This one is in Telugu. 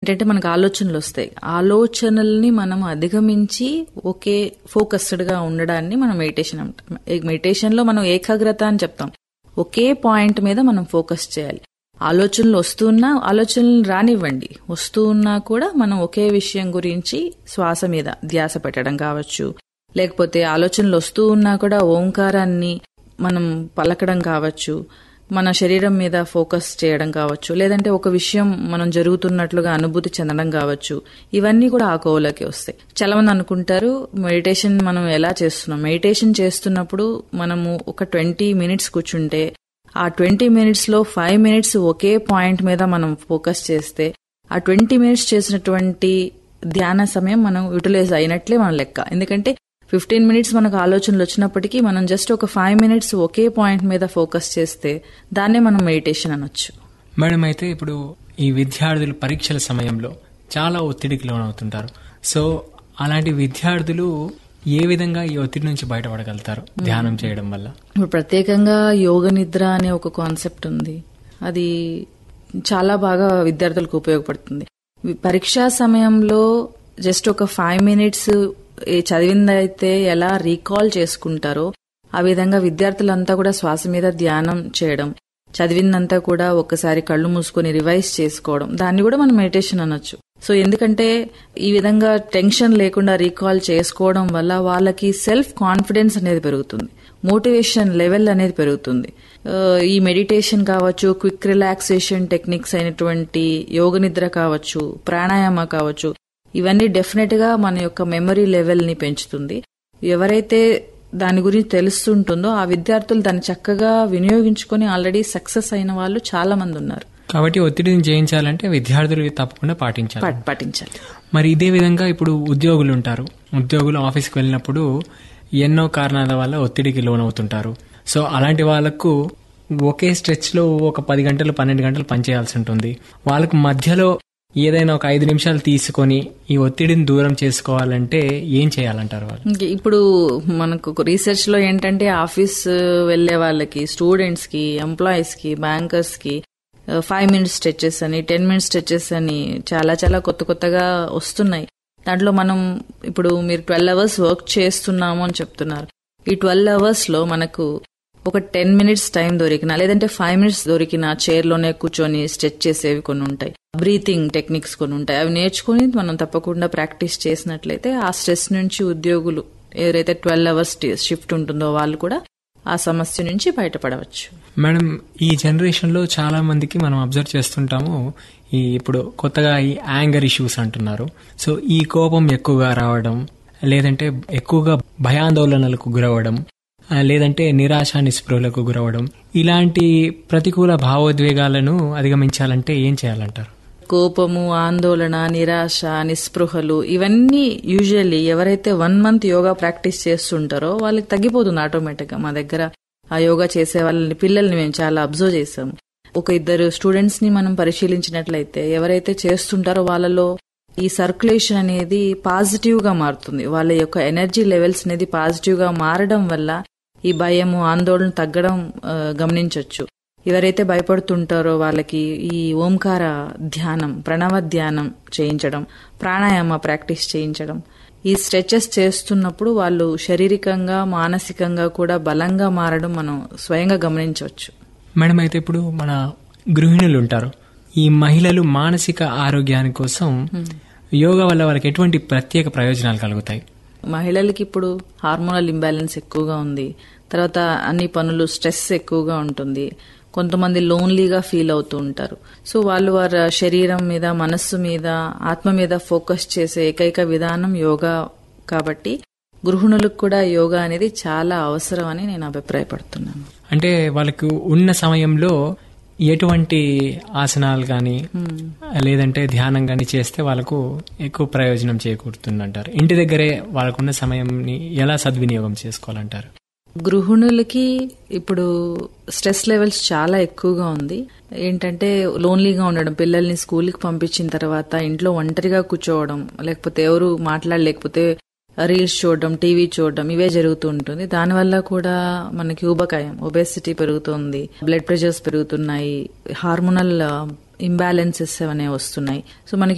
ఏంటంటే మనకు ఆలోచనలు వస్తాయి ఆలోచనల్ని మనం అధిగమించి ఒకే ఫోకస్డ్ గా ఉండడాన్ని మనం మెడిటేషన్ అంటాం మెడిటేషన్ లో మనం ఏకాగ్రత అని చెప్తాం ఒకే పాయింట్ మీద మనం ఫోకస్ చేయాలి ఆలోచనలు వస్తున్నా ఆలోచనలు రానివ్వండి వస్తూ ఉన్నా కూడా మనం ఒకే విషయం గురించి శ్వాస మీద ధ్యాస పెట్టడం కావచ్చు లేకపోతే ఆలోచనలు వస్తూ ఉన్నా కూడా ఓంకారాన్ని మనం పలకడం కావచ్చు మన శరీరం మీద ఫోకస్ చేయడం కావచ్చు లేదంటే ఒక విషయం మనం జరుగుతున్నట్లుగా అనుభూతి చెందడం కావచ్చు ఇవన్నీ కూడా ఆ కోవలోకి వస్తాయి చాలా మంది అనుకుంటారు మెడిటేషన్ మనం ఎలా చేస్తున్నాం మెడిటేషన్ చేస్తున్నప్పుడు మనము ఒక ట్వంటీ మినిట్స్ కూర్చుంటే ఆ ట్వంటీ మినిట్స్ లో ఫైవ్ మినిట్స్ ఒకే పాయింట్ మీద మనం ఫోకస్ చేస్తే ఆ ట్వంటీ మినిట్స్ చేసినటువంటి ధ్యాన సమయం మనం యూటిలైజ్ అయినట్లే మన లెక్క ఎందుకంటే ఫిఫ్టీన్ మినిట్స్ మనకు ఆలోచనలు వచ్చినప్పటికీ మనం జస్ట్ ఒక ఫైవ్ మినిట్స్ ఒకే పాయింట్ మీద ఫోకస్ చేస్తే దాన్నే మనం మెడిటేషన్ అనొచ్చు మేడం అయితే ఇప్పుడు ఈ విద్యార్థులు పరీక్షల సమయంలో చాలా ఒత్తిడికి లోనవుతుంటారు సో అలాంటి విద్యార్థులు ఏ విధంగా ఈ ఒత్తిడి నుంచి బయటపడగలుగుతారు ధ్యానం చేయడం వల్ల ఇప్పుడు ప్రత్యేకంగా యోగ నిద్ర అనే ఒక కాన్సెప్ట్ ఉంది అది చాలా బాగా విద్యార్థులకు ఉపయోగపడుతుంది పరీక్షా సమయంలో జస్ట్ ఒక ఫైవ్ మినిట్స్ చదివిందైతే ఎలా రీకాల్ చేసుకుంటారో ఆ విధంగా విద్యార్థులంతా కూడా శ్వాస మీద ధ్యానం చేయడం చదివిందంతా కూడా ఒక్కసారి కళ్ళు మూసుకొని రివైజ్ చేసుకోవడం దాన్ని కూడా మనం మెడిటేషన్ అనొచ్చు సో ఎందుకంటే ఈ విధంగా టెన్షన్ లేకుండా రీకాల్ చేసుకోవడం వల్ల వాళ్ళకి సెల్ఫ్ కాన్ఫిడెన్స్ అనేది పెరుగుతుంది మోటివేషన్ లెవెల్ అనేది పెరుగుతుంది ఈ మెడిటేషన్ కావచ్చు క్విక్ రిలాక్సేషన్ టెక్నిక్స్ అయినటువంటి యోగ నిద్ర కావచ్చు ప్రాణాయామ కావచ్చు ఇవన్నీ డెఫినెట్ గా మన యొక్క మెమరీ లెవెల్ ని పెంచుతుంది ఎవరైతే దాని గురించి తెలుస్తుంటుందో ఆ విద్యార్థులు దాన్ని చక్కగా వినియోగించుకొని ఆల్రెడీ సక్సెస్ అయిన వాళ్ళు చాలా మంది ఉన్నారు కాబట్టి ఒత్తిడిని జయించాలంటే విద్యార్థులు తప్పకుండా పాటించాలి పాటించాలి మరి ఇదే విధంగా ఇప్పుడు ఉద్యోగులు ఉంటారు ఉద్యోగులు ఆఫీస్కి వెళ్ళినప్పుడు ఎన్నో కారణాల వల్ల ఒత్తిడికి లోనవుతుంటారు సో అలాంటి వాళ్ళకు ఒకే స్ట్రెచ్ లో ఒక పది గంటలు పన్నెండు గంటలు పనిచేయాల్సి ఉంటుంది వాళ్ళకు మధ్యలో ఏదైనా ఒక ఐదు నిమిషాలు తీసుకొని ఈ ఒత్తిడిని దూరం చేసుకోవాలంటే ఏం చేయాలంటారు వాళ్ళు ఇప్పుడు మనకు రీసెర్చ్ లో ఏంటంటే ఆఫీస్ వెళ్లే వాళ్ళకి స్టూడెంట్స్ కి ఎంప్లాయీస్ కి బ్యాంకర్స్ కి ఫైవ్ మినిట్స్ స్ట్రెచెస్ అని టెన్ మినిట్స్ స్ట్రెచెస్ అని చాలా చాలా కొత్త కొత్తగా వస్తున్నాయి దాంట్లో మనం ఇప్పుడు మీరు ట్వెల్వ్ అవర్స్ వర్క్ చేస్తున్నాము అని చెప్తున్నారు ఈ ట్వెల్వ్ అవర్స్ లో మనకు ఒక టెన్ మినిట్స్ టైం దొరికినా లేదంటే ఫైవ్ మినిట్స్ దొరికిన చైర్ లోనే కూర్చొని స్ట్రెచ్ చేసేవి కొన్ని ఉంటాయి బ్రీతింగ్ టెక్నిక్స్ కొన్ని ఉంటాయి అవి నేర్చుకుని మనం తప్పకుండా ప్రాక్టీస్ చేసినట్లయితే ఆ స్ట్రెస్ నుంచి ఉద్యోగులు ఎవరైతే ట్వెల్వ్ అవర్స్ షిఫ్ట్ ఉంటుందో వాళ్ళు కూడా ఆ సమస్య నుంచి బయటపడవచ్చు మేడం ఈ జనరేషన్ లో చాలా మందికి మనం అబ్జర్వ్ చేస్తుంటాము ఈ ఇప్పుడు కొత్తగా ఈ యాంగర్ ఇష్యూస్ అంటున్నారు సో ఈ కోపం ఎక్కువగా రావడం లేదంటే ఎక్కువగా భయాందోళనలకు గురవడం లేదంటే నిరాశ నిస్పృహలకు గురవడం ఇలాంటి ప్రతికూల భావోద్వేగాలను అధిగమించాలంటే ఏం చేయాలంటారు కోపము ఆందోళన నిరాశ నిస్పృహలు ఇవన్నీ యూజువల్లీ ఎవరైతే వన్ మంత్ యోగా ప్రాక్టీస్ చేస్తుంటారో వాళ్ళకి తగ్గిపోతుంది ఆటోమేటిక్ గా మా దగ్గర ఆ యోగా చేసే వాళ్ళని పిల్లల్ని మేము చాలా అబ్జర్వ్ చేసాము ఒక ఇద్దరు స్టూడెంట్స్ ని మనం పరిశీలించినట్లయితే ఎవరైతే చేస్తుంటారో వాళ్ళలో ఈ సర్క్యులేషన్ అనేది పాజిటివ్ గా మారుతుంది వాళ్ళ యొక్క ఎనర్జీ లెవెల్స్ అనేది పాజిటివ్ గా మారడం వల్ల ఈ భయము ఆందోళన తగ్గడం గమనించవచ్చు ఎవరైతే భయపడుతుంటారో వాళ్ళకి ఈ ఓంకార ధ్యానం ప్రణవ ధ్యానం చేయించడం ప్రాణాయామ ప్రాక్టీస్ చేయించడం ఈ స్ట్రెచెస్ చేస్తున్నప్పుడు వాళ్ళు శారీరకంగా మానసికంగా కూడా బలంగా మారడం మనం స్వయంగా గమనించవచ్చు మేడం అయితే ఇప్పుడు మన గృహిణులు ఉంటారు ఈ మహిళలు మానసిక ఆరోగ్యాని కోసం యోగా వల్ల వాళ్ళకి ఎటువంటి ప్రత్యేక ప్రయోజనాలు కలుగుతాయి మహిళలకి ఇప్పుడు హార్మోనల్ ఇంబ్యాలెన్స్ ఎక్కువగా ఉంది తర్వాత అన్ని పనులు స్ట్రెస్ ఎక్కువగా ఉంటుంది కొంతమంది లోన్లీగా ఫీల్ అవుతూ ఉంటారు సో వాళ్ళు వారి శరీరం మీద మనస్సు మీద ఆత్మ మీద ఫోకస్ చేసే ఏకైక విధానం యోగా కాబట్టి గృహిణులకు కూడా యోగా అనేది చాలా అవసరం అని నేను అభిప్రాయపడుతున్నాను అంటే వాళ్ళకు ఉన్న సమయంలో ఎటువంటి ఆసనాలు కానీ లేదంటే ధ్యానం కానీ చేస్తే వాళ్ళకు ఎక్కువ ప్రయోజనం చేకూరుతుందంటారు ఇంటి దగ్గరే వాళ్ళకున్న సమయంని ఎలా సద్వినియోగం చేసుకోవాలంటారు గృహిణులకి ఇప్పుడు స్ట్రెస్ లెవెల్స్ చాలా ఎక్కువగా ఉంది ఏంటంటే లోన్లీగా ఉండడం పిల్లల్ని స్కూల్కి పంపించిన తర్వాత ఇంట్లో ఒంటరిగా కూర్చోవడం లేకపోతే ఎవరు మాట్లాడలేకపోతే రీల్స్ చూడడం టీవీ చూడడం ఇవే జరుగుతూ ఉంటుంది దానివల్ల కూడా మనకి ఊబకాయం ఒబేసిటీ పెరుగుతుంది బ్లడ్ ప్రెషర్స్ పెరుగుతున్నాయి హార్మోనల్ ఇంబ్యాలెన్సెస్ అనేవి వస్తున్నాయి సో మనకి